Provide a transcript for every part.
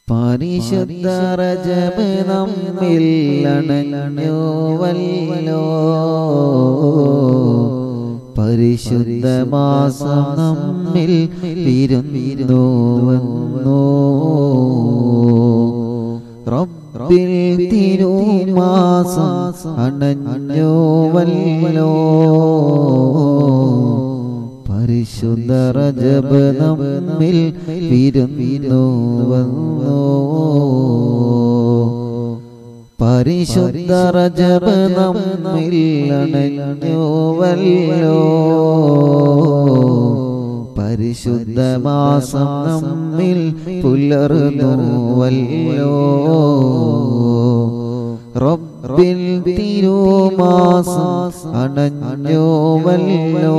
പരിശുദ്ധ രജബ് നമ്മിൽ അണഞ്ഞുവല്ലോ പരിശുദ്ധ മാസം നമ്മിൽ വിരുന്നു വന്നു റബ്ബിൽ തിരുമാസം അണഞ്ഞുവല്ലോ പരിശുദ്ധ രജബ് നമ്മിൽ വിരുന്നു വന്നു പരിശുദ്ധ രജബ് നമ്മിൽ അണഞ്ഞുവല്ലോ പരിശുദ്ധ മാസം നമ്മിൽ പുലർന്നുവല്ലോ റബ്ബിൽ തിരുമാസം അണഞ്ഞുവല്ലോ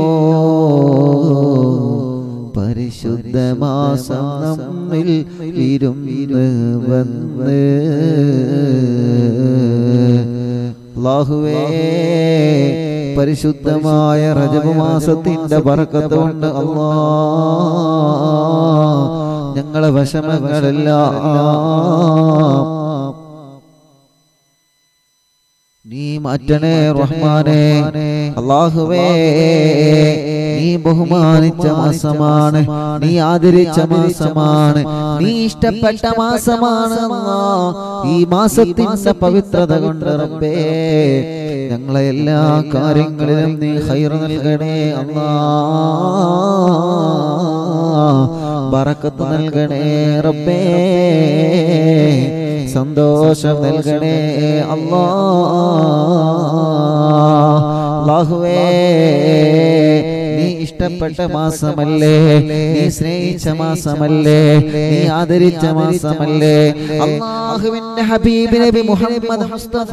പരിശുദ്ധ മാസം നമ്മിൽ ഇരുന്ന് വന്ന് അല്ലാഹുവേ പരിശുദ്ധമായ റജബ് മാസത്തിന്റെ ബറക്കത്ത് കൊണ്ട് അല്ലാ ഞങ്ങളെ വശമങ്ങളെല്ലാം നീ മാറ്റണേ റഹ്മാനെ അള്ളാഹുവേ നീ ബഹുമാനിച്ച മാസമാണ് നീ ആദരിച്ച മാസമാണ് നീ ഇഷ്ടപ്പെട്ട മാസമാണ് അല്ലാ. ഈ മാസത്തിന്റെ പവിത്രത കൊണ്ട് റബ്ബേ ഞങ്ങളെ എല്ലാ കാര്യങ്ങളിലും നീ ഹൈർ നൽകണേ അല്ലാ ബറക്കത്ത് നൽകണേ റബ്ബേ സന്തോഷം നൽകണേ അല്ലാ അല്ലാഹുവേ നീ ഇഷ്ടപ്പെട്ട മാസമല്ലേ നീ സ്നേഹിച്ച മാസമല്ലേ നീ ആദരിച്ച മാസമല്ലേ അള്ളാഹുവിന്റെ ഹബീബ് നബി മുഹമ്മദ് മുസ്തഫ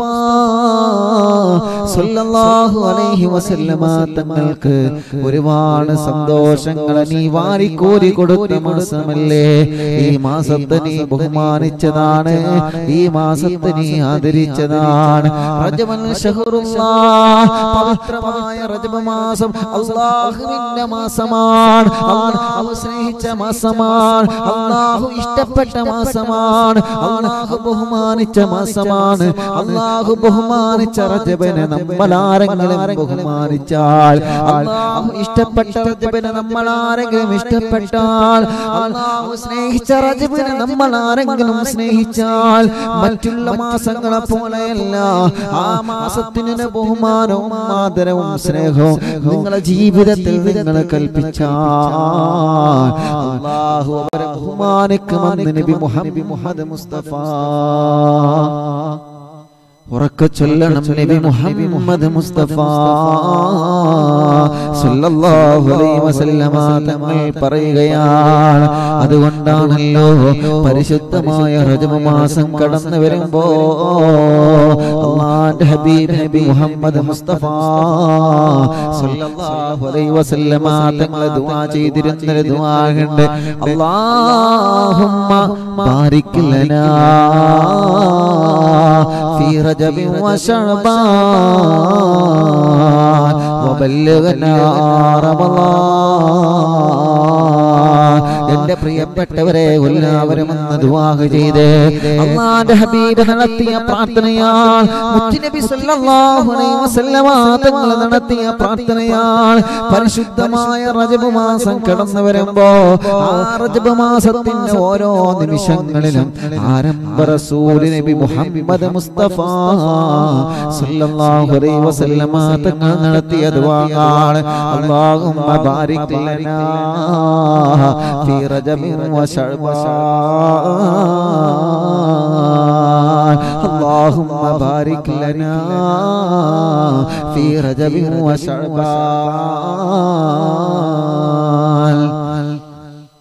സല്ലല്ലാഹു അലൈഹി വസല്ലമ തങ്ങൾക്ക് ഒരുപാട് സന്തോഷങ്ങൾ നീ വാരിക്കോരി കൊടുത്ത മാസമല്ലേ ഈ മാസത്തെ നീ ബഹുമാനിച്ചതാണ് ഈ മാസത്തെ നീ ആദരിച്ചതാണ് റജബൽ ഷഹറുല്ലാഹ് പവിത്രമായ റജബ് മാസം അള്ളാഹുവിന്റെ മാസമാണ് അള്ളാഹു സ്നേഹിച്ച മാസമാണ് അള്ളാഹു ഇഷ്ടപ്പെട്ട മാസമാണ് അള്ളാഹു ബഹുമാനിച്ച മാസമാണ് അള്ളാഹു ബഹുമാനിച്ച റജബനെ നമ്മൾ ആരെങ്കിലും ബഹുമാനിച്ചാൽ അള്ളാഹു ഇഷ്ടപ്പെട്ട റജബനെ നമ്മൾ ആരെങ്കിലും ഇഷ്ടപ്പെട്ടാൽ അള്ളാഹു സ്നേഹിച്ച റജബിനെ നമ്മൾ ആരെങ്കിലും സ്നേഹിച്ചാൽ മറ്റുള്ള മാസങ്ങളെ പോലെയല്ല ആ മാസത്തിന് ബഹുമാനവും ആദരവും സ്നേഹവും നിങ്ങളെ ജീവിതത്തിൽ നിങ്ങൾ കൽപ്പിച്ചാൽ അള്ളാഹു അവരെ ബഹുമാനിക്കുമെന്ന് നബി മുഹമ്മദ് മുഹമ്മദ് മുസ്തഫ ഉറക്ക ചൊല്ലണം നബി മുഹമ്മദ് മുസ്തഫ സല്ലല്ലാഹു അലൈഹി വസല്ലമ തങ്ങൾ പറയുകയാണ് അതുകൊണ്ടാണല്ലോ പരിശുദ്ധമായ റജബ് മാസം കടന്നു വരുമ്പോ അള്ളാന്റെ ഹബീബ് നബി മുഹമ്മദ് മുസ്തഫ സല്ലല്ലാഹു അലൈഹി വസല്ലമ തങ്ങൾ ദുആ ചെയ്തിരുന്ന ദുആ ഉണ്ട് അല്ലാഹുമ്മ ബാരിക് ലനാ في رجب وشعبان وبلغنا رمضان എന്റെ പ്രിയപ്പെട്ടവരെ എല്ലാവരും ഒന്ന് ദുആഹ് ചെയ്ത് അള്ളാന്റെ ഹബീബ് നടത്തിയ പ്രാർത്ഥനയാൽ മുത്തുനബി സല്ലല്ലാഹു അലൈഹി വസല്ലമ തങ്ങൾ നടത്തിയ പ്രാർത്ഥനയാൽ പരിശുദ്ധമായ റജബ് മാസം കടന്നു വരുമ്പോ ആ റജബ് മാസത്തിന്റെ ഓരോ നിമിഷങ്ങളിലും ആരംഭ റസൂൽ നബി മുഹമ്മദ് മുസ്തഫ സല്ലല്ലാഹു അലൈഹി വസല്ലമ തങ്ങൾ നടത്തിയ ദുആയാണ് അല്ലാഹുമ്മ ബാരിക് ലനാ ഫീ റജബ് വശഅബാൻ اللهم بارك لنا في رجب وشعبان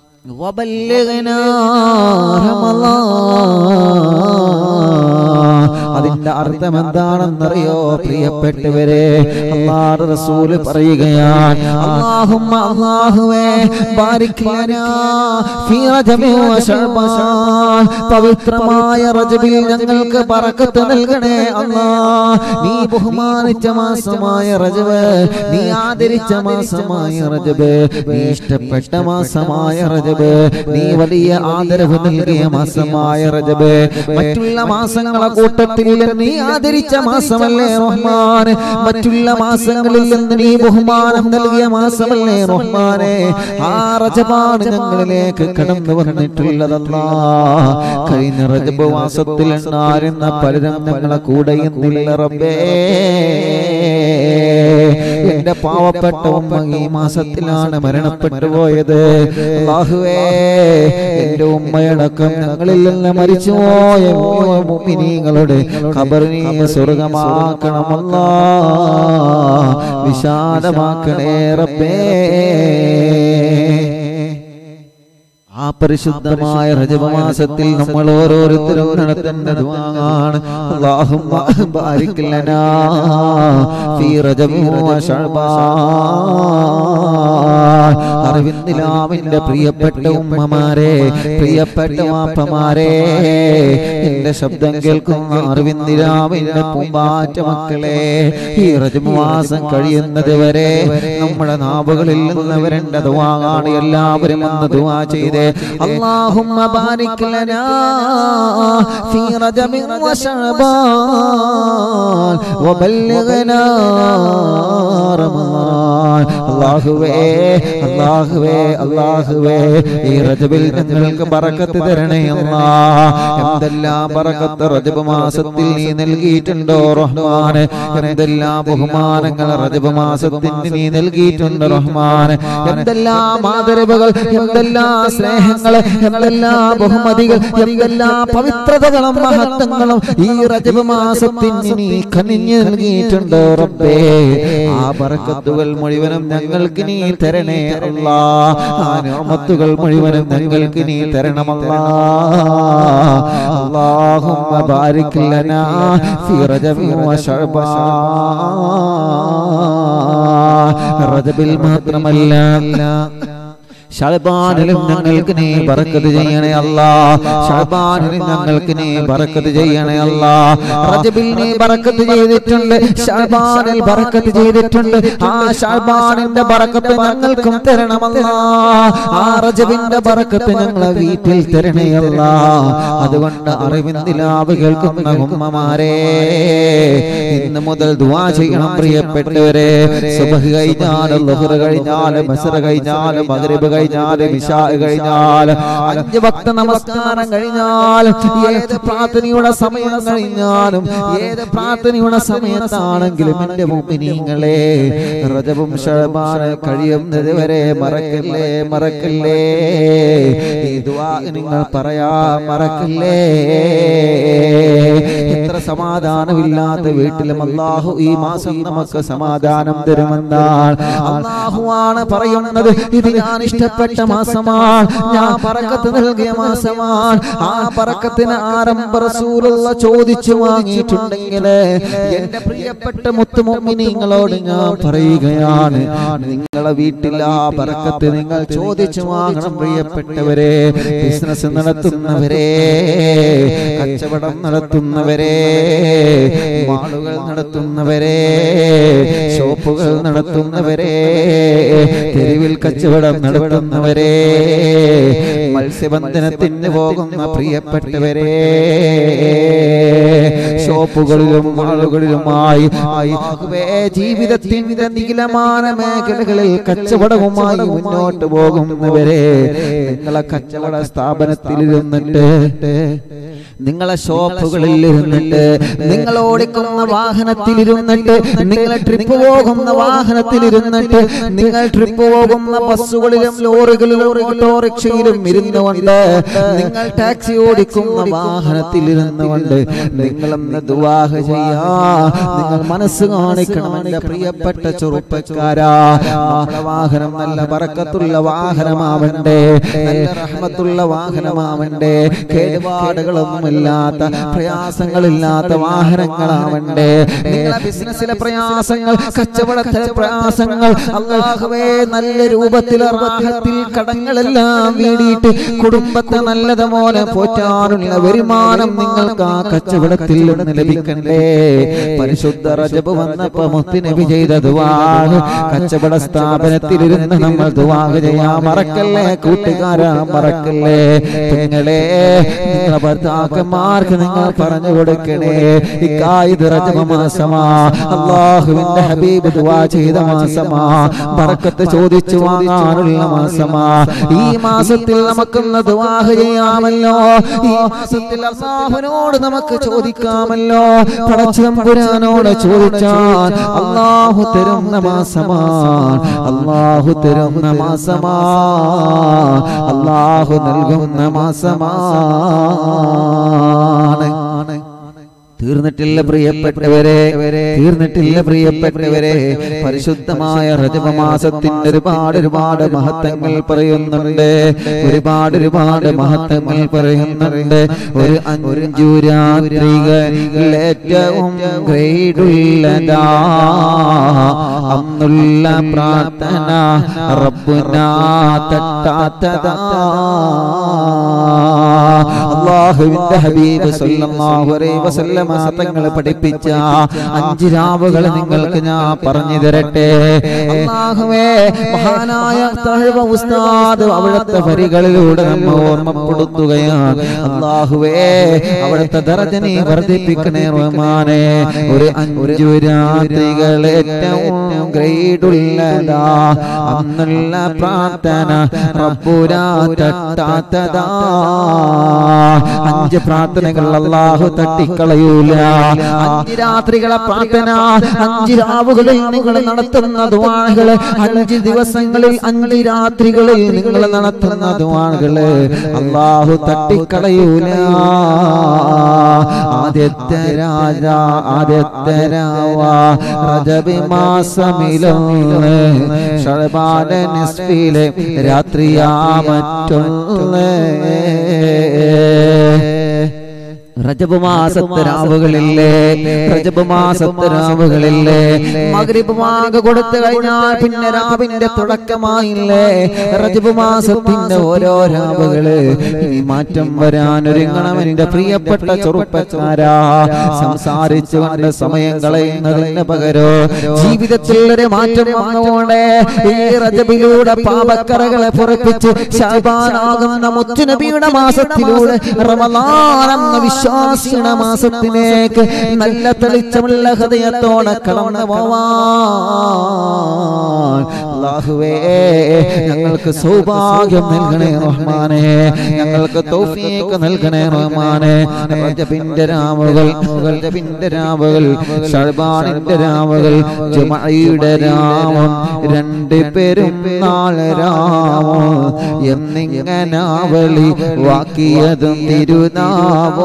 وبلغنا رمضان അതിന്റെ അർത്ഥം എന്താണെന്നറിയോ പ്രിയപ്പെട്ടവരെ അള്ളാഹുവിന്റെ റസൂല് പറയുകയാണ് അല്ലാഹുമ്മ അല്ലാഹുവേ ബാരിക് ലനാ ഫീ റജബി വ ശഅബാൻ പവിത്രമായ റജബിൽ ഞങ്ങൾക്ക് ബറക്കത്ത് നൽകണേ അല്ലാ നീ ബഹുമാനിച്ച മാസമായ റജബ് നീ ആദരിച്ച മാസമായ റജബ് നീ ഇഷ്ടപ്പെട്ട മാസമായ റജബ് നീ വലിയ ആദരവ് നൽകിയ മാസമായ റജബ് മറ്റുള്ള മാസങ്ങളെ കൂട്ടത്തിൽ നീ ആദരിച്ച മാസമല്ലേ റഹ്മാൻ മറ്റുള്ള മാസങ്ങളിൽ നിന്ന് നീ ബഹുമാനം നൽകിയ മാസമല്ലേ റഹ്മാനെ ആ റജബാണ് ഞങ്ങളിലേക്ക് കടന്നു വന്നിട്ടുള്ളതല്ലാ കഴിഞ്ഞ റജബ് മാസത്തിൽ എണ്ണാരുന്ന പലരും ഞങ്ങളെ കൂടെ ഇന്നില്ല റബ്ബേ എന്റെ പാവപ്പെട്ട ഉമ്മ ഈ മാസത്തിലാണ് മരണപ്പെട്ടു പോയത് അല്ലാഹുവേ എന്റെ ഉമ്മയടക്കം ഞങ്ങളിൽ നിന്ന് മരിച്ചുപോയ മുഅ്മിനീങ്ങളുടെ ഖബറിനെ സ്വർഗമാക്കണമല്ല വിശാലമാക്കണേ റബ്ബേ ആ പരിശുദ്ധമായ റജബ മാസത്തിൽ നമ്മൾ ഓരോരുത്തരും നടത്തേണ്ട ദുആണ് അല്ലാഹുമ്മ ബാരിക് ലനാ ഫീ റജബി വ ശഅബാൻ അറിവിന്ദിലാമിന്റെ പ്രിയപ്പെട്ട ഉമ്മമാരെ പ്രിയപ്പെട്ട വാപ്പമാരെ എന്റെ ശബ്ദം കേൾക്കുന്ന അറിവിന്ദിലാമിന്റെ പൂമ്പാറ്റ മക്കളെ ഈ റജബ് മാസം കഴിയുന്നത് വരെ നമ്മുടെ നാവുകളിൽ നിന്ന് വരേണ്ട ദുആണ് എല്ലാവരും ഒന്ന് ദുആ ചെയ്തേ اللهم بارك لنا في رجب وشعبان وبلغنا رمضان അള്ളാഹുവേ അള്ളാഹുവേ അള്ളാഹുവേ ഈ റജബിൽ ഞങ്ങൾക്ക് ബറക്കത്ത് തരണേ അല്ലാ എന്തെല്ലാം ബറക്കത്ത് റജബ് മാസത്തിൽ നീ നൽകിയിട്ടുണ്ടോ റഹ്മാൻ എന്തെല്ലാം ബഹുമാനങ്ങൾ റജബ് മാസത്തിന് നീ നൽകിയിട്ടുണ്ട് റഹ്മാൻ എന്തെല്ലാം ആദരവുകൾ എന്തെല്ലാം സ്നേഹങ്ങൾ എന്തെല്ലാം ബഹുമതികൾ എന്തെല്ലാം പവിത്രതകളും മഹത്വങ്ങളും ഈ റജബ് മാസത്തിന് നീ കനിഞ്ഞു നൽകിയിട്ടുണ്ട് റബ്ബേ ആ ബറക്കത്തുകൾ മുഴുവനും ഞങ്ങൾക്ക് നീ തരണേ അല്ലാ ആ നിഅമത്തുകൾ മുഴുവനും ഞങ്ങൾക്ക് നീ തരണമല്ലാ اللهم بارك لنا في رجب وشعبان റജബിൽ മാത്രമല്ല ഷാബാനിലും ഞങ്ങൾക്ക് നീ ബറക്കത്ത് ചെയ്യണേ അല്ലാ ഷാബാനിലും ഞങ്ങൾക്ക് നീ ബറക്കത്ത് ചെയ്യണേ അല്ലാ റജബിൽ നീ ബറക്കത്ത് ചെയ്തിട്ടുണ്ട് ഷാബാനിൽ ബറക്കത്ത് ചെയ്തിട്ടുണ്ട് ആ ഷാബാനിന്റെ ബറക്കത്ത് ഞങ്ങൾക്കും തരണമല്ലാ ആ റജബിന്റെ ബറക്കത്ത് ഞങ്ങളെ വീട്ടിൽ തരണേ അല്ലാ അതുകൊണ്ട് അറിവിന്ദിലാവ് കേൾക്കുന്ന ഉമ്മമാരെ ഇന്ന് മുതൽ ദുആ ചെയ്യണം പ്രിയപ്പെട്ടവരെ സുബഹ് കഴിഞ്ഞാൽ ളുഹർ കഴിഞ്ഞാൽ മസ്ർ കഴിഞ്ഞാൽ മഗ്രിബ് കഴിഞ്ഞാൽ ഇശാ കഴിഞ്ഞാൽ അഞ്ച് വക്ത നമസ്കാരം കഴിഞ്ഞാൽ ഏത് പ്രാർത്ഥനയുടെ സമയം കഴിഞ്ഞാലും ഏത് പ്രാർത്ഥനയുടെ സമയത്താണെങ്കിലും എന്റെ മുമ്പിനീങ്ങളെ റജബും ഷഅബാൻ കഴിയുന്നത് വരെ മറക്കല്ലേ മറക്കല്ലേ ഈ ദുആ നിങ്ങൾ പറയാ മറക്കല്ലേ എത്ര സമാധാനമില്ലാത്ത വീട്ടിലും അള്ളാഹു ഈ മാസം നമുക്ക് സമാധാനം തരുമെന്നാണ് അള്ളാഹുവാണ് പറയുന്നത് ഇത് ഞാൻ ഇഷ്ടപ്പെട്ട മാസമാണ് ഞാൻ പറക്കത്ത് നൽകിയ മാസമാണ് ആ പറക്കത്തിന് ആരംഭ റസൂലുള്ള ചോദിച്ചു വാങ്ങിയിട്ടുണ്ടെങ്കിൽ എന്റെ പ്രിയപ്പെട്ട മുത്തുമൊമ്മിനിങ്ങളോട് ഞാൻ പറയുകയാണ് നിങ്ങളെ വീട്ടിൽ ആ പറക്കത്ത് നിങ്ങൾ ചോദിച്ചു വാങ്ങണം പ്രിയപ്പെട്ടവരെ ബിസിനസ് നടത്തുന്നവരെ കച്ചവടം നടത്തുന്നവരെ മാളുകൾ നടത്തുന്നവരെ ഷോപ്പുകൾ നടത്തുന്നവരെ തെരുവിൽ കച്ചവടം നടത്തുന്നവരെ മത്സ്യബന്ധനത്തിന് പോകുന്ന പ്രിയപ്പെട്ടവരെ ഷോപ്പുകളിലും മാളുകളിലുമായി ആയിവേ ജീവിതത്തിന്റെ നീലമാന മേഖലകളിൽ കച്ചവടവുമായി മുന്നോട്ട് പോകുന്നവരെ നിങ്ങളെ കച്ചവട സ്ഥാപനത്തിൽ ഇരുന്നിട്ട് നിങ്ങളെ ഷോപ്പുകളിൽ ഇരുന്നിട്ട് നിങ്ങൾ ഓടിക്കുന്ന വാഹനത്തിൽ ഇരുന്നിട്ട് നിങ്ങൾ ട്രിപ്പ് പോകുന്ന വാഹനത്തിൽ ഇരുന്നിട്ട് നിങ്ങൾ ട്രിപ്പ് പോകുന്ന ബസ്സുകളിലും ലോറികളിലും ഓട്ടോറിക്ഷയിലും ഇരുന്നുകൊണ്ട് നിങ്ങൾ ടാക്സി ഓടിക്കുന്ന വാഹനത്തിൽ ഇരുന്നുകൊണ്ട് നിങ്ങളെന്ന് ദുവാഹ ചെയ്യാ നിങ്ങൾ മനസ്സ് കാണിക്കണം എന്റെ പ്രിയപ്പെട്ട ചെറുപ്പക്കാരാ നമ്മുടെ വാഹനം നല്ല പറക്കത്തുള്ള വാഹനമാവണ്ടേ നല്ല റഹ്മത്തുള്ള വാഹനമാവണ്ടേ കേടുപാടുകളൊന്നും പ്രയാസങ്ങളൊന്നുമില്ലാത്ത പ്രയാസങ്ങളില്ലാത്ത വാഹനങ്ങളാവണ്ടേ നിങ്ങളെ ബിസിനസ്സിലെ പ്രയാസങ്ങൾ കച്ചവടത്തിലെ പ്രയാസങ്ങൾ അള്ളാഹുവേ നല്ല രൂപത്തിൽ റാഹത്തിൽ കടങ്ങളെല്ലാം വീടിയിട്ട് കുടുംബത്തെ നല്ലതുപോലെ പോറ്റാനുള്ള വരുമാനം നിങ്ങൾക്ക് ആ കച്ചവടത്തിൽ നിന്ന് ലഭിക്കണ്ടേ പരിശുദ്ധ റജബ് വന്നപ്പോ മുത്തുനബി ചെയ്ത ദുവാഹ് കച്ചവട സ്ഥാപനത്തിലിരുന്ന് നമ്മൾ ദുവാഹ് ചെയ്യാൻ മറക്കല്ലേ കൂട്ടുകാരാ മറക്കല്ലേ നിങ്ങളെ നിങ്ങളെ ഭർത്താക്കന്മാർക്ക് നിങ്ങൾ പറഞ്ഞു കൊടുക്കണേ ഇക്കായത് റജബ മാസമാ അള്ളാഹുവിന്റെ ഹബീബ് ദുവാ ചെയ്ത മാസമാ ബറക്കത്ത് ചോദിച്ചു വാങ്ങാനുള്ള മാസമാ ഈ മാസത്തിൽ നമുക്കൊന്ന് ദുവാഹ് ചെയ്യാമല്ലോ ഈ മാസത്തിൽ അള്ളാഹുവിനോട് നമുക്ക് ചോദിക്കാമല്ലോ പടച്ചതമ്പുരാനോട് ചോദിച്ചാൽ അള്ളാഹു തരുന്ന മാസമാണ് അള്ളാഹു തരുന്ന മാസമാ അള്ളാഹു നൽകുന്ന മാസമാണ് തീർന്നിട്ടില്ല പ്രിയപ്പെട്ടവരെ തീർന്നിട്ടില്ല പ്രിയപ്പെട്ടവരെ പരിശുദ്ധമായ റജപമാസത്തിന്റെ ഒരുപാട് ഒരുപാട് മഹത്വങ്ങൾ പറയുന്നുണ്ട് ഒരുപാട് ഒരുപാട് മഹത്വങ്ങൾ പറയുന്നുണ്ട് ഒരു അഞ്ചു രാത്രികൾ ഏറ്റവും ഗ്രേഡുള്ളതാ അന്നുള്ള പ്രാർത്ഥന റബ്ബുനാ തട്ടാത്തതാ അള്ളാഹുവിന്റെ ഹബീബ് സല്ലല്ലാഹു അലൈഹി വസല്ലമ തങ്ങൾ പഠിപ്പിച്ച അഞ്ച് രാവുകൾ നിങ്ങൾക്ക് ഞാൻ പറഞ്ഞു തരട്ടെ അള്ളാഹുവേ മഹാനായ തഹവ ഉസ്താദ് അവിടുത്തെ വരികളിലൂടെ നമ്മ ഓർമ്മപ്പെടുത്തുകയാണ് അള്ളാഹുവേ അവിടുത്തെ ദർജനെ വർദ്ധിപ്പിക്കണേ റഹ്മാനെ ഒരു അഞ്ചു രാത്രികൾ ഏറ്റവും ഗ്രേഡുള്ളതാ അന്നുള്ള പ്രാർത്ഥന റബ്ബുരാ തട്ടാത്തതാ അഞ്ച് പ്രാർത്ഥനകൾ അള്ളാഹു തട്ടിക്കളയൂല അഞ്ച് രാത്രികളെ പ്രാർത്ഥന അഞ്ച് രാവുകളിൽ നിങ്ങൾ നടത്തുന്ന ദ്വാണകള് അഞ്ച് ദിവസങ്ങളിൽ അഞ്ച് രാത്രികളിൽ നിങ്ങൾ നടത്തുന്ന ദ്വാണകള് അള്ളാഹു തട്ടിക്കളയൂല ആദ്യത്തെ രാജ ആദ്യത്തെ രാവ റജബി മാസമിലൊന്ന് ഷഴബാന നിസ്ഫിലെ രാത്രിയാ മറ്റൊന്ന് റജബ് മാസത്തെ രാവുകളില്ലേ റജബ് മാസത്തെ രാവുകളില്ലേ മഗ്രിബ് മാക കൊടുത്തു കഴിഞ്ഞാൽ പിന്നെ രാവിന്റെ തുടക്കമായില്ലേ റജബ് മാസത്തിന്റെ ഓരോ രാവുകള് ഇനി മാറ്റം വരാൻ ഒരുങ്ങണം എന്റെ പ്രിയപ്പെട്ട ചെറുപ്പക്കാരാ സംസാരിച്ചുകൊണ്ട് സമയം കളയുന്നതിന് പകരോ ജീവിതത്തിൽ ഒരു മാറ്റം വന്നുകൊണ്ട് ഈ റജബിലൂടെ പാപക്കറകളെ പുറപ്പിച്ച് ശാബാനാകുന്ന മുത്തുനബിയുടെ മാസത്തിലൂടെ റമളാൻ എന്ന വിശ്വാസിയുടെ മാസത്തിലേക്ക് നല്ല തെളിച്ചമുള്ള ഹൃദയത്തോടെ കടന്നു പോവാൻ അല്ലാഹുവേ ഞങ്ങൾക്ക് സൗഭാഗ്യം നൽകണേ റഹ്മാനെ ഞങ്ങൾക്ക് തൗഫീഖ് നൽകണേ റഹ്മാനെ റജബിന്റെ രാവുകൾ റജബിന്റെ രാവുകൾ ഷർബാനിന്റെ രാവുകൾ ജുമഅയുടെ രാമം രണ്ട് പേരും നാളെ രാമം എന്നിങ്ങനാവളി വാക്കിയതും തിരുനാവോ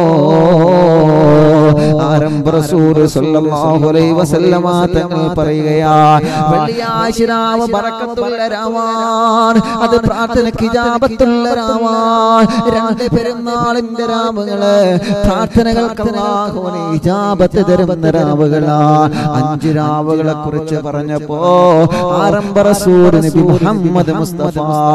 ആരംഭ റസൂൽ സല്ലല്ലാഹു അലൈഹി വസല്ലമ തങ്ങൾ പറയുകയാ വെള്ളിയാഴ്ച രാവ് ബറക്കത്തുള്ള രാവാൻ അത് പ്രാർത്ഥനയ്ക്ക് ഇജാബത്തുള്ള രാവാൻ രണ്ട് പെരുന്നാളിന്റെ രാവുകള് പ്രാർത്ഥനകൾക്ക് അല്ലാഹുവിനെ ഇജാബത്ത് തരുന്ന രാവുകളാണ് അഞ്ച് രാവുകളെ കുറിച്ച് പറഞ്ഞപ്പോ ആരംഭ റസൂൽ നബി മുഹമ്മദ് മുസ്തഫ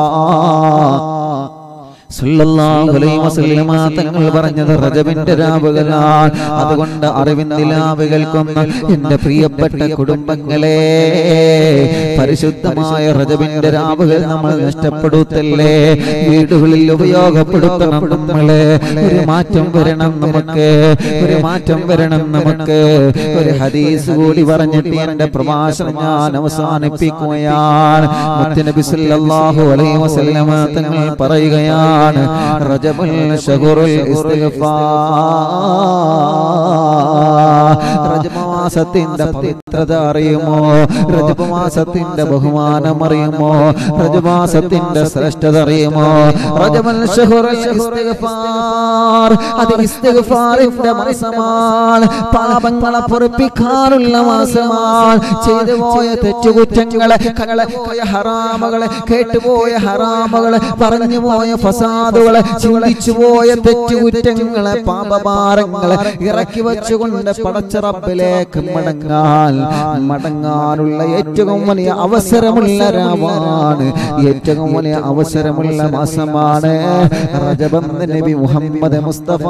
സല്ലല്ലാഹു അലൈഹി വസല്ലമ തങ്ങൾ പറഞ്ഞത് റജബിന്റെ രാവുകളാണ് അതുകൊണ്ട് അറിവിന്റെ രാവുകൾക്കൊന്ന് എന്റെ പ്രിയപ്പെട്ട കുടുംബങ്ങളെ പരിശുദ്ധമായ റജബിന്റെ രാവുകൾ നമ്മൾ നഷ്ടപ്പെടുത്തല്ലേ വീടുകളിൽ ഉപയോഗപ്പെടുത്തണം നമ്മളെ ഒരു മാറ്റം വരണം നമുക്ക് ഒരു മാറ്റം വരണം നമുക്ക് ഒരു ഹദീസ് കൂടി പറഞ്ഞിട്ട് എന്റെ പ്രഭാഷണം ഞാൻ അവസാനിപ്പിക്കുകയാണ് മുത്തുനബി സല്ലല്ലാഹു അലൈഹി വസല്ലമ തങ്ങൾ പറയുകയാണ് റജബുൽ ശഹുറുൽ ഇസ്തിഗ്ഫാർ രജമാസത്തിന്റെ പവിത്രത അറിയുമോ രജമാസത്തിന്റെ ബഹുമാനം അറിയുമോ രജമാസത്തിന്റെ ശ്രേഷ്ഠത അറിയുമോ റജമൽ ശഹുറൽ ഇസ്തിഗ്ഫാർ അത് ഇസ്തിഗ്ഫാറിന്റെ മാസമാണ് പാപങ്ങളെ പൊറുപ്പിക്കാനുള്ള മാസമാണ് ചെയ്തു പോയ തെറ്റുകുറ്റങ്ങളെ കടന്നുപോയ ഹറാമകളെ കേട്ടുപോയ ഹറാമകളെ പറഞ്ഞു പോയ ഫസാദുകളെ ചിന്തിച്ചു പോയ തെറ്റുകുറ്റങ്ങളെ പാപഭാരങ്ങളെ ഇറക്കി വെച്ചുകൊണ്ട് പടച്ച റബ്ബിലേക്ക് മടങ്ങാൻ മടങ്ങാനുള്ള ഏറ്റവും വലിയ അവസരമുള്ള രാമാണ് ഏറ്റവും വലിയ അവസരമുള്ള മാസമാണ് റജബ് നബി മുഹമ്മദ് മുസ്തഫ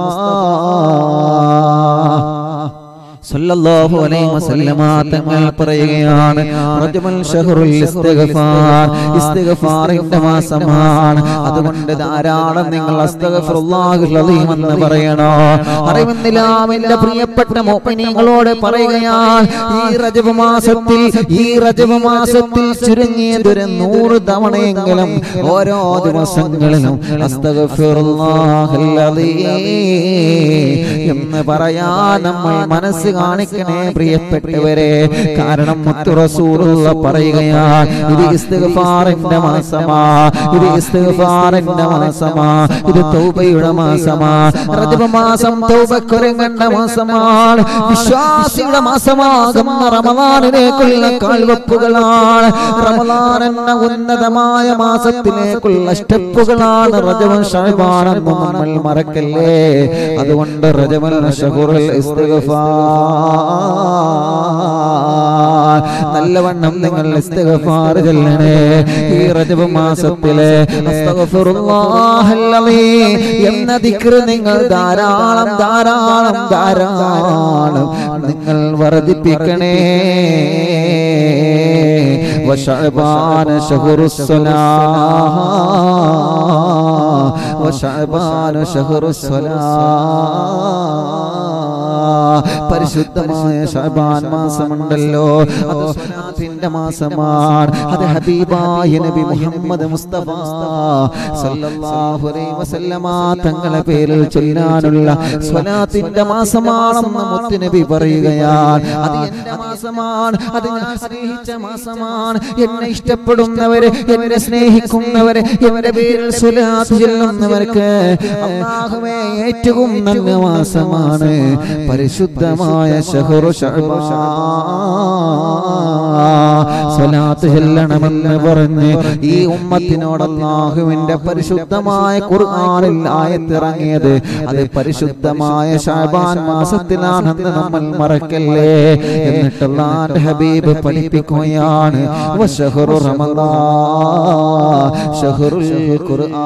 സല്ലല്ലാഹു അലൈഹി വസല്ലമ തങ്ങൾ പറയുകയാണ് റജബുൽ ഷഹറുൽ ഇസ്തിഗ്ഫാർ ഇസ്തിഗ്ഫാറിന്റെ മാസമാണ് അതുകൊണ്ട് ധാരാളം നിങ്ങൾ അസ്തഗ്ഫിറുല്ലാഹുൽ അലീം എന്ന് പറയണോ അറിവുന്നിലാമിന്റെ പ്രിയപ്പെട്ട മുഅ്മിനീങ്ങളോട് പറയുകയാണ് ഈ റജബ് മാസത്തിൽ ഈ റജബ് മാസത്തിൽ ചുരുങ്ങിയതൊരു നൂറ് തവണയെങ്കിലും ഓരോ ദിവസങ്ങളിലും അസ്തഗ്ഫിറുല്ലാഹുൽ അലീം എന്ന് പറയാൻ നമ്മൾ മനസ്സ് കാണിക്കണേ പ്രിയപ്പെട്ടവരെ കാരണം മുത്തു റസൂലുള്ള പറയുകയാണ് ഇത് ഇസ്തിഗ്ഫാറിന്റെ മാസമാ ഇത് ഇസ്തിഗ്ഫാറിന്റെ മാസമാ ഇത് തൗബയുടെ മാസമാ റജബ് മാസം തൗബക്കൊരുങ്ങേണ്ട മാസമാണ് വിശ്വാസിയുടെ മാസമാകുന്ന റമദാനിലേക്കുള്ള കാൽവെപ്പുകളാണ് റമദാൻ എന്ന ഉന്നതമായ മാസത്തിലേക്കുള്ള സ്റ്റെപ്പുകളാണ് റജബ് ഷഹബാനെന്ന് നമ്മൾ മറക്കല്ലേ അതുകൊണ്ട് റജബൽ ഷഹുറുൽ ഇസ്തിഗ്ഫാർ നല്ലവണ്ണം നിങ്ങൾ ഇസ്തിഗ്ഫാർ ചൊല്ലണേ ഈ റജബ് മാസത്തിലെ അസ്തഗ്ഫിറുല്ലാഹൽ അലീം എന്ന ദിക്ർ നിങ്ങൾ ധാരാളം ധാരാളം ധാരാളം നിങ്ങൾ വർദ്ധിപ്പിക്കണേ وشعبان شهر الصلاة وشعبان شهر الصلاة പരിശുദ്ധമായ ഷാബാൻ മാസമുണ്ടല്ലോ അത് സ്വലാത്തിന്റെ മാസമാണ് അത് ഹബീബായ നബി മുഹമ്മദ് മുസ്തഫ സല്ലല്ലാഹു അലൈഹി വസല്ലമ തങ്ങളെ പേരിൽ ചൊല്ലാനുള്ള സ്വലാത്തിന്റെ മാസമാണെന്ന് മുത്തുനബി പറയുകയാണ് അത് എന്റെ മാസമാണ് അത് ഞാൻ സ്നേഹിച്ച മാസമാണ് എന്നെ ഇഷ്ടപ്പെടുന്നവരെ എന്നെ സ്നേഹിക്കുന്നവരെ എന്റെ പേരിൽ സ്വലാത്ത് ചൊല്ലുന്നവർക്ക് അല്ലാഹുവേ ഏറ്റവും നല്ല മാസമാണ് പരിശുദ്ധമായ ശഹറു സ്വലാത്ത് ചെല്ലണമെന്ന് പറഞ്ഞ് ഈ ഉമ്മത്തിനോട് അല്ലാഹുവിന്റെ പരിശുദ്ധമായ ഖുർആനിൽ ആയത്തിറങ്ങിയത് അത് പരിശുദ്ധമായ ഷാബാൻ മാസത്തിലാണെന്ന് നമ്മൾ മറക്കല്ലേ എന്നിട്ട് അല്ലാഹുവിന്റെ ഹബീബ് പഠിപ്പിക്കുകയാണ് വശഹറു റമദാൻ ഷഹറുൽ ഖുർആൻ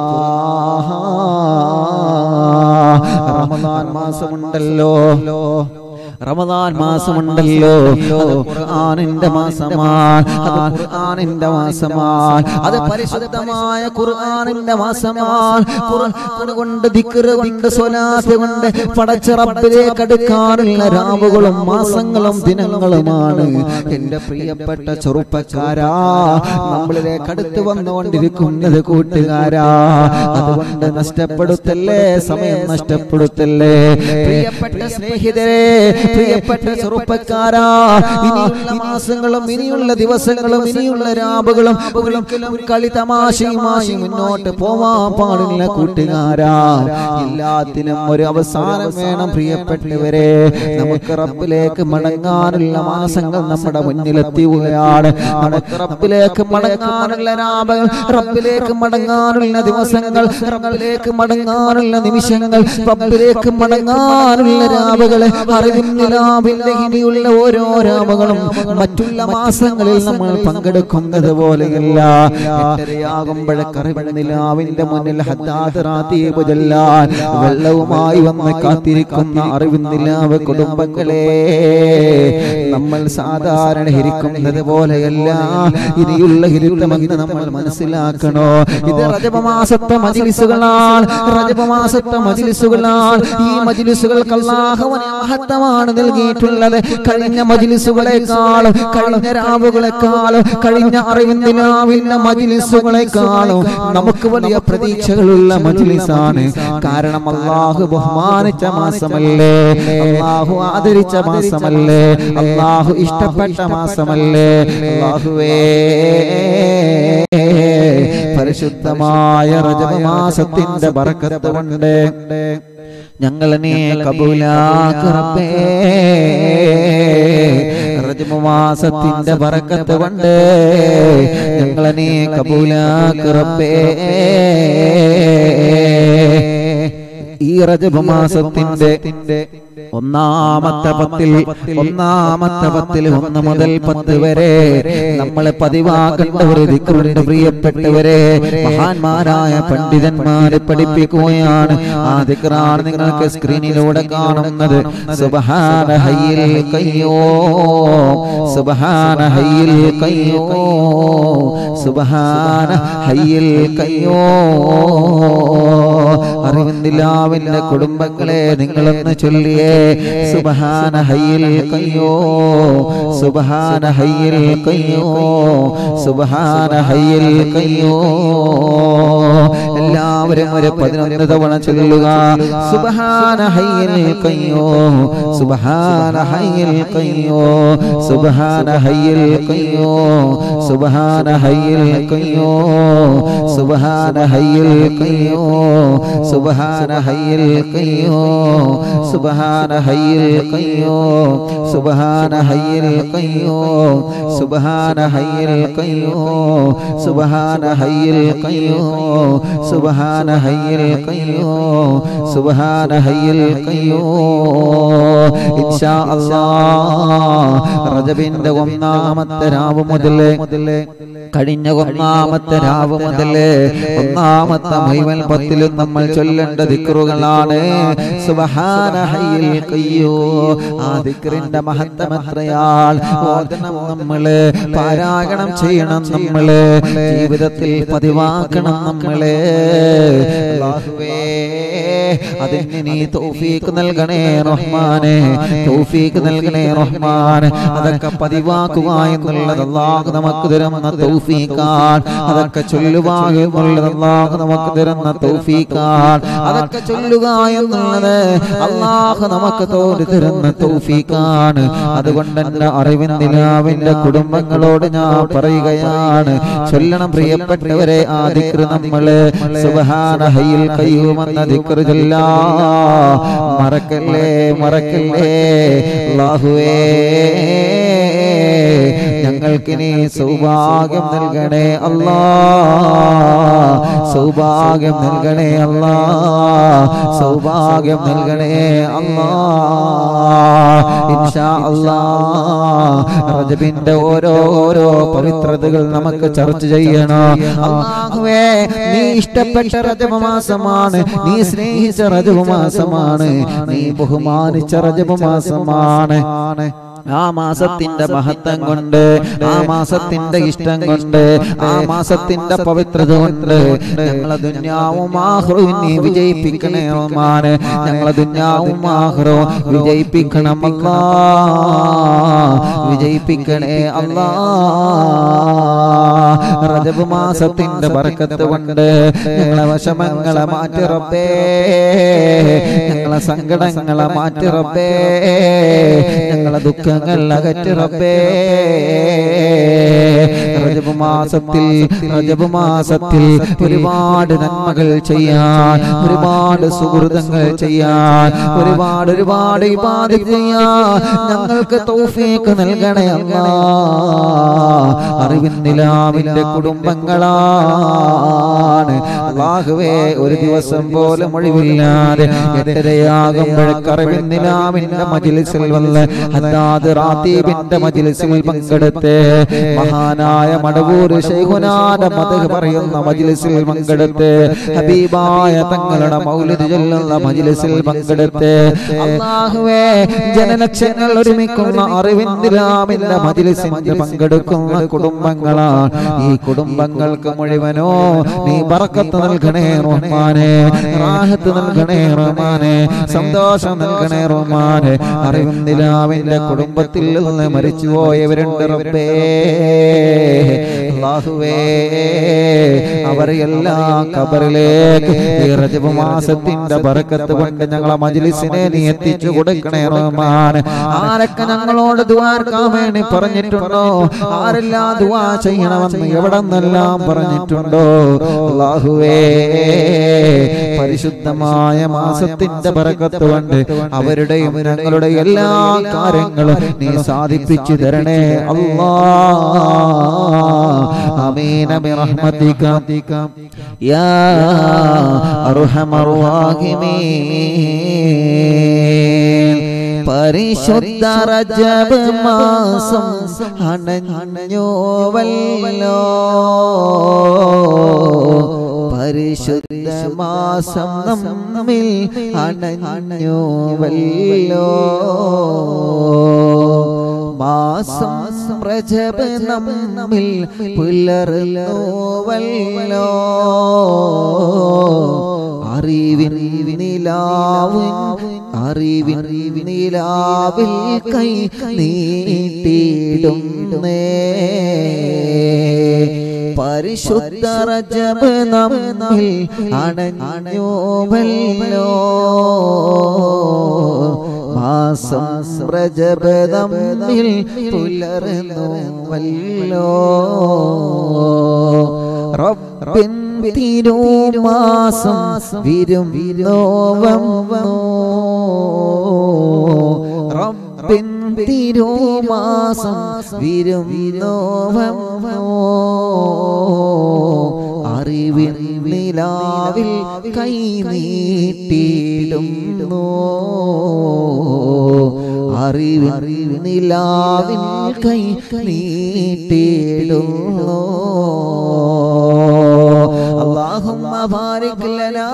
റമദാൻ മാസമുണ്ടല്ലോ റമദാൻ മാസമുണ്ടല്ലോ അത് ഖുർആനിന്റെ മാസമാണ് അത് ഖുർആനിന്റെ മാസമാണ് അത് പരിശുദ്ധമായ ഖുർആനിന്റെ മാസമാണ് ഖുർആൻ കൊണ്ട് ദിക്ർ കൊണ്ട് സ്വലാത്ത് കൊണ്ട് പടച്ച റബ്ബിലേക്ക് അടുക്കാനുള്ള രാവുകളും മാസങ്ങളും ദിനങ്ങളുമാണ് എന്റെ പ്രിയപ്പെട്ട ചെറുപ്പക്കാരാ നമ്മളിലേക്ക് അടുത്ത് വന്നുകൊണ്ടിരിക്കുന്നത് കൂട്ടുകാരാ അതുകൊണ്ട് നഷ്ടപ്പെടുത്തല്ലേ സമയം നഷ്ടപ്പെടുത്തല്ലേ പ്രിയപ്പെട്ട സ്നേഹിതരെ പ്രിയപ്പെട്ട ചെറുപ്പക്കാരാ ഇനിയുള്ള മാസങ്ങളും ഇനിയുള്ള ദിവസങ്ങളും ഇനിയുള്ള രാവുകളും ഒരിക്കലും കളി തമാശയുമായി മുന്നോട്ട് പോവാൻ പാടില്ല കൂട്ടുകാരാ എല്ലാത്തിനും ഒരു അവസാനം വേണം പ്രിയപ്പെട്ടവരെ നമുക്ക് റബ്ബിലേക്ക് മടങ്ങാനുള്ള മാസങ്ങൾ നമ്മുടെ മുന്നിലെത്തിവുകയാണ് നമുക്ക് റബ്ബിലേക്ക് മടങ്ങാനുള്ള രാവുകൾ റബ്ബിലേക്ക് മടങ്ങാനുള്ള ദിവസങ്ങൾ റബ്ബിലേക്ക് മടങ്ങാനുള്ള നിമിഷങ്ങൾ റബ്ബിലേക്ക് മടങ്ങാനുള്ള രാവുകളെ അറിവിന്റെ ഇനിയുള്ള ഓരോ രാമകളും മറ്റുള്ള മാസങ്ങളിൽ നമ്മൾ പങ്കെടുക്കുന്നത് പോലെയല്ല എട്ടരയാകുമ്പോഴക്കറിവിന്റെ മുന്നിൽ ഹദ്ദാദറാത്തീബ് ചൊല്ലാൻ വെള്ളവുമായി വന്ന് കാത്തിരിക്കുന്ന അറിവിന്ദിലാവ് കുടുംബങ്ങളെ നമ്മൾ സാധാരണ ഹിരിക്കുന്നത് പോലെയല്ല ഇനിയുള്ള ഹിരുത്തമെന്ന് നമ്മൾ മനസ്സിലാക്കണോ ഇത് റജപമാസത്തെ മജിലിസുകളാണ് റജപമാസത്തെ മജിലിസുകളാണ് ഈ മജിലിസുകൾക്ക് അല്ലാഹുവിനെ മഹത്വമാണ് മഹത്വമാണ് നൽകിയിട്ടുള്ളത് കഴിഞ്ഞ മജിലിസുകളെക്കാളും കഴിഞ്ഞ രാവുകളെക്കാളും കഴിഞ്ഞ അറിവിന്ദിനാവിന്റെ മജിലിസുകളെക്കാളും നമുക്ക് വലിയ പ്രതീക്ഷകളുള്ള മജിലിസാണ് കാരണം അള്ളാഹു ബഹുമാനിച്ച മാസമല്ലേ അള്ളാഹു ആദരിച്ച മാസമല്ലേ അള്ളാഹു ഇഷ്ടപ്പെട്ട മാസമല്ലേ അള്ളാഹുവേ പരിശുദ്ധമായ റജബ മാസത്തിന്റെ ബറക്കത്ത് കൊണ്ട് ഞങ്ങൾ നീ കബൂലാക്കറപ്പേ റജബ മാസത്തിന്റെ ബറക്കത്ത് കൊണ്ട് ഞങ്ങൾ നീ കബൂലാക്കറപ്പേ ഈ റജബ മാസത്തിന്റെ ഒന്നാമത്തെ പത്തിൽ ഒന്നാമത്തെ പത്തിൽ ഒന്ന് മുതൽ പത്ത് വരെ നമ്മൾ പതിവാക്കേണ്ട ഒരു ദിക്റുണ്ട് പ്രിയപ്പെട്ടവരെ മഹാന്മാരായ പണ്ഡിതന്മാരെ പഠിപ്പിക്കുകയാണ് ആ ദിക്റാണ് നിങ്ങൾക്ക് സ്ക്രീനിലൂടെ കാണുന്നത് സുബഹാന ഹയ്യിൽ കയ്യോ സുബഹാന ഹയ്യിൽ കയ്യോ സുബഹാന ഹയ്യിൽ കയ്യോ അറിവിന്ദിലാവിന്റെ കുടുംബങ്ങളെ നിങ്ങളൊന്ന് ചൊല്ലിയേ സുബഹാന ഹയ്യിൽ കയ്യോ സുബഹാന ഹയ്യിൽ കയ്യോ സുബഹാന ഹയ്യിൽ കയ്യോ എല്ലാവരും ഒരു പതിനൊന്ന് തവണ ചൊല്ലുക സുബഹാന ഹയ്യിൽ കയ്യോ സുബഹാന ഹയ്യിൽ കയ്യോ സുബഹാന ഹയ്യിൽ കയ്യോ സുബഹാന ഹയ്യിൽ കയ്യോ സുബഹാന ഹയ്യിൽ കയ്യോ സുബഹാന ഹയ്യിൽ കയ്യോ സുബഹാന ഹയ്യിൽ കയ്യോ സുബഹാന ഹയ്യിൽ കയ്യോ സുബഹാന ഹയ്യിൽ കയ്യോ സുബഹാന ഹയ്യിൽ കയ്യോ സുബഹാന ഹയ്യിൽ കയ്യോ സുബഹാന ഹയ്യിൽ കയ്യോ ഇൻഷാ അല്ലാഹ് റജബിന്റെ ഒന്നാമത്തെ രാവ് മുതലേ കഴിഞ്ഞ ഒന്നാമത്തെ രാവ് മുതലേ ഒന്നാമത്തെ മൈവൽ പത്തിലും നമ്മൾ ചൊല്ലേണ്ട ദിക്റുകളാണ് സുബഹാന ഹയ്യിൽ കയ്യോ ആ ദിക്റിന്റെ മഹത്വം എത്രയാൾ ഓതണം നമ്മള് പാരായണം ചെയ്യണം നമ്മള് ജീവിതത്തിൽ പതിവാക്കണം നമ്മള് അല്ലാഹുവേ അതിന് നീ തൗഫീഖ് നൽകണേ റഹ്മാനെ തൗഫീഖ് നൽകണേ റഹ്മാൻ അതൊക്കെ പതിവാക്കുക എന്നുള്ളത് അല്ലാഹു നമുക്ക് തരുന്ന തൗഫീഖാൻ അതൊക്കെ ചൊല്ലുക എന്നുള്ളത് അല്ലാഹു നമുക്ക് തരുന്ന തൗഫീഖാൻ അതൊക്കെ ചൊല്ലുക എന്നുള്ളത് അല്ലാഹു നമുക്ക് തോന്നി തരുന്ന തൗഫീഖാണ് അതുകൊണ്ട് എന്റെ അറിവിൻ നിലാവിന്റെ കുടുംബങ്ങളോട് ഞാൻ പറയുകയാണ് ചൊല്ലണം പ്രിയപ്പെട്ടവരെ ആ ദിക്ർ നമ്മള് സുബ്ഹാന ഹയ്യിൽ കയ്യുമെന്ന ദിക്ർ ചൊല്ലാ മറക്കല്ലേ മറക്കല്ലേ അല്ലാഹുവേ ഞങ്ങൾക്ക് നീ സൗഭാഗ്യം നൽകണേ അല്ലാ സൗഭാഗ്യം നൽകണേ അല്ലാ സൗഭാഗ്യം നൽകണേ അല്ലാ ഇൻഷാ അല്ലാ റജബിന്റെ ഓരോ ഓരോ പവിത്രതകൾ നമുക്ക് ചർച്ച ചെയ്യണം അല്ലാഹുവേ നീ ഇഷ്ടപ്പെട്ട റജബ മാസമാണ് നീ സ്നേഹിച്ച റജബ മാസമാണ് നീ ബഹുമാനിച്ച റജബ മാസമാണ് ആ മാസത്തിന്റെ മഹത്വം കൊണ്ട് ആ മാസത്തിന്റെ ഇഷ്ടം കൊണ്ട് ആ മാസത്തിന്റെ പവിത്രത കൊണ്ട് ഞങ്ങളെ ദുന്യാവും ആഹ്റവും നീ വിജയിപ്പിക്കണേ റഹ്മാന് ഞങ്ങളെ ദുന്യാവും ആഹ്റവും വിജയിപ്പിക്കണം അല്ലാ വിജയിപ്പിക്കണേ അല്ലാ റജബ് മാസത്തിന്റെ ബർക്കത്ത് കൊണ്ട് ഞങ്ങളെ വശമങ്ങളെ മാറ്റി റബ്ബേ ഞങ്ങളെ സങ്കടങ്ങളെ മാറ്റി റബ്ബേ ഞങ്ങളെ ദുഃഖങ്ങൾ അകറ്റി റബ്ബേ റജബ് മാസത്തിൽ റജബ് മാസത്തിൽ ഒരുപാട് നന്മകൾ ചെയ്യാൻ ഒരുപാട് സുഹൃതങ്ങൾ ചെയ്യാൻ ഒരുപാട് ഒരുപാട് ഇബാദത്ത് ചെയ്യാൻ ഞങ്ങൾക്ക് തൗഫീഖ് നൽകണേ അല്ലാ അറിവിൻ നിലാവിന്റെ കുടുംബങ്ങളാണ് അള്ളാഹുവേ ഒരു ദിവസം പോലും ഒഴിവില്ലാതെ എട്ടരയാകുമ്പോഴേക്ക് അറിവിൻ നിലാവിന്റെ മജിലിസിൽ വന്ന് ഹദ്ദാദ് റാത്തീബിന്റെ മജിലിസിൽ പങ്കെടുത്ത് മഹാനായ മട മടവൂർ ശൈഖുനാന്റെ മതഹ് പറയുന്ന മജ്ലിസിൽ പങ്കെടുത്ത് ഹബീബായ തങ്ങളുടെ മൗലിദ് ചൊല്ലുന്ന മജ്ലിസിൽ പങ്കെടുത്ത് അല്ലാഹുവേ ജനലക്ഷങ്ങൾ ഒരുമിക്കുന്ന അറിവിന്ദിരാമിന്റെ മജ്ലിസിന്റെ പങ്കെടുക്കുന്ന കുടുംബങ്ങളാണ് ഈ കുടുംബങ്ങൾക്ക് മുഴുവനോ നീ ബറക്കത്ത് നൽകണേ റഹ്മാനെ റാഹത്ത് നൽകണേ റഹ്മാനെ സന്തോഷം നൽകണേ റഹ്മാനെ അറിവിന്ദിരാമിന്റെ കുടുംബത്തിൽ നിന്ന് മരിച്ചുപോയവരുണ്ട് റബ്ബേ അല്ലാഹുവേ അവരെ എല്ലാ കബറിലേക്ക് ഈ റജബ് മാസത്തിന്റെ ബറക്കത്ത് കൊണ്ട് ഞങ്ങളെ മജ്ലിസിനെ നീ എത്തിച്ചു കൊടുക്കണേ റഹ്മാൻ ആരൊക്കെ ഞങ്ങളോട് ദുആർക്കാൻ വേണ്ടി പറഞ്ഞിട്ടുണ്ടോ ആരെല്ലാം ദുആ ചെയ്യണമെന്ന് എവിടെ നിന്നെല്ലാം പറഞ്ഞിട്ടുണ്ടോ അല്ലാഹുവേ പരിശുദ്ധമായ മാസത്തിന്റെ ബറക്കത്ത് കൊണ്ട് അവരുടെയും ഞങ്ങളുടെ എല്ലാ കാര്യങ്ങളും നീ സാധിപ്പിച്ചു തരണേ അല്ലാ ആമീന ബിറഹ്മതിക യാ അർഹമർ റഹീമീൻ പരിശുദ്ധ റജബ് മാസം അണഞ്ഞോവല്ലോ പരിശുദ്ധ മാസം നമ്മിൽ അണഞ്ഞോവല്ലോ മാസം പ്രജപ നമ്മിൽ പുലർന്നോവല്ലോ അറിവിൻ നിലാവിൻ അറിവിൻ നിലാവിൽ കൈ നീട്ടിയിടുന്നേ പരിശുദ്ധ റജബ് നമ്മിൽ അണഞ്ഞോവല്ലോ മാസം റജബ് നമ്മിൽ പുലർന്നുവല്ലോ റബ്ബിൻ തിരുമാസം വിരും വിനോവം റബ്ബിൻ തിരുമാസം വിരും വിനോവം അറിവിൻ നിലാവിൽ കൈ നീട്ടിയിടുന്നു അറിവിൻ നിലാവിൽ കൈ നീട്ടിയിടുന്നു اللهم بارك لنا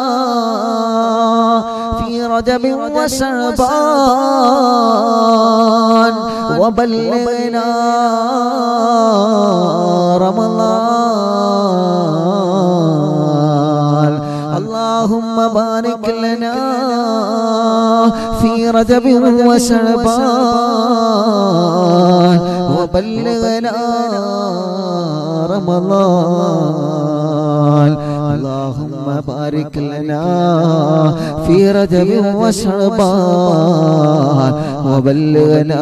في رجب وشعبان وبلغنا رمضان اللهم بارك لنا في رجب وشعبان وبلغنا رمضان اللهم بارك لنا في رجب وشعبان وبلغنا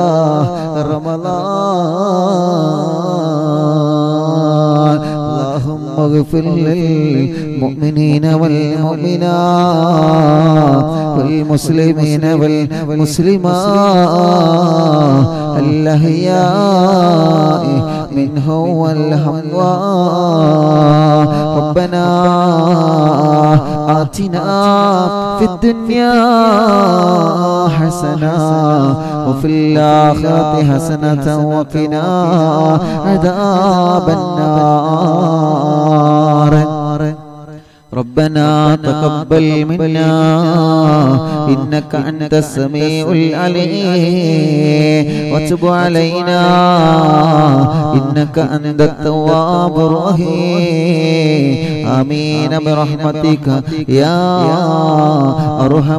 رمضان اللهم اغفر للمؤمنين والمؤمنات والمسلمين والمسلمات الأحياء منهم والأموات ربنا آتنا في الدنيا حسنة وفي الآخرة حسنة وقنا عذاب النار ربنا تقبل منا إنك أنت السميع العليم وتب علينا إنك أنت التواب الرحيم آمين برحمتك يا أرحم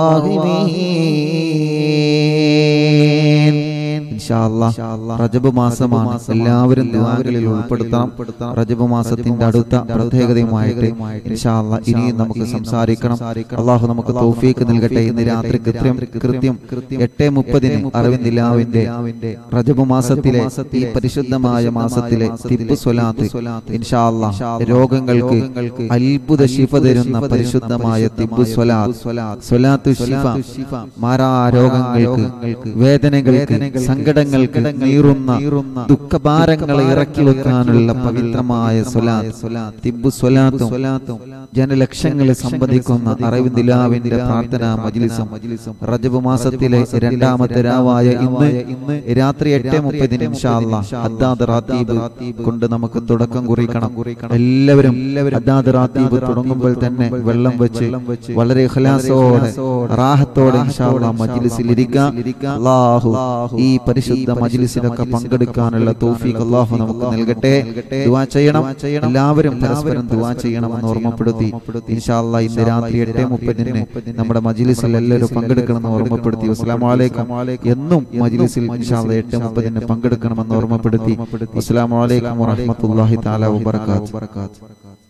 الراحمين റജബ് മാസമാണ് എല്ലാവരും ദുആകളിൽ ഉൾപ്പെടുത്തണം റജബ് മാസത്തിന്റെ അടുത്ത പ്രത്യേകതയുമായിട്ട് ഇൻഷാല്ല ഇനിയും നമുക്ക് സംസാരിക്കണം അള്ളാഹു നമുക്ക് തൗഫീക്ക് നൽകട്ടെ ഇന്ന് രാത്രി കൃത്യം കൃത്യം എട്ട് മുപ്പതിന് അരവിന്ദിലാവിന്റെ റജബ് മാസത്തിലെ ഈ പരിശുദ്ധമായ മാസത്തിലെ തിബ് സ്വലാത്ത് ഇൻഷാല്ല രോഗങ്ങൾക്ക് അത്ഭുത ശിഫ തരുന്ന പരിശുദ്ധമായ തിബ് സ്വലാത്ത് സ്വലാത്തു ശിഫ മാറാ രോഗങ്ങൾക്ക് വേദനകൾക്ക് സങ്കട സങ്കടങ്ങൾക്ക് നീറുന്ന ദുഃഖഭാരങ്ങളെ ഇറക്കി വെക്കാനുള്ള പവിത്രമായ സ്വലാത്ത് തിബ്ബു സ്വലാത്തും ജനലക്ഷങ്ങളെ സംബന്ധിക്കുന്ന അറിവ് നിലാവിന്റെ പ്രാർത്ഥനാ മജ്ലിസും റജബ് മാസത്തിലെ രണ്ടാമത്തെ രാവായ ഇന്ന് രാത്രി എട്ട് മുപ്പതിന് അദ്ദാദ് റാത്തീബ് കൊണ്ട് നമുക്ക് തുടക്കം കുറിക്കണം എല്ലാവരും അദ്ദാദ് റാത്തീബ് തുടങ്ങുമ്പോൾ തന്നെ വെള്ളം വെച്ച് വളരെ ഖലാസോടെ റാഹത്തോടെ ഇൻഷാല്ലാ മജ്ലിസിൽ ഇരിക്കാം അല്ലാഹു ഈ പരിശുദ്ധ മജ്ലിസിലൊക്കെ പങ്കെടുക്കാനുള്ള തൗഫീഖ് അല്ലാഹു നമുക്ക് നൽകട്ടെ ദുആ ചെയ്യണം എല്ലാവരും പരസ്പരം ദുആ ചെയ്യണമെന്ന് ഓർമ്മപ്പെടുത്തി ഇൻഷാല്ലാ ഇന്ന് രാത്രി എട്ട് മുപ്പതിന് നമ്മുടെ മജ്ലിസിൽ എല്ലാവരും പങ്കെടുക്കണമെന്ന് ഓർമ്മപ്പെടുത്തി അസ്സലാമു അലൈക്കും എന്നും മജ്ലിസിൽ ഇൻഷാല്ലാ എട്ട് മുപ്പതിന് പങ്കെടുക്കണമെന്ന് ഓർമ്മപ്പെടുത്തി അസ്സലാമു അലൈക്കും വറഹ്മത്തുള്ളാഹി തആല വബറകാതുഹു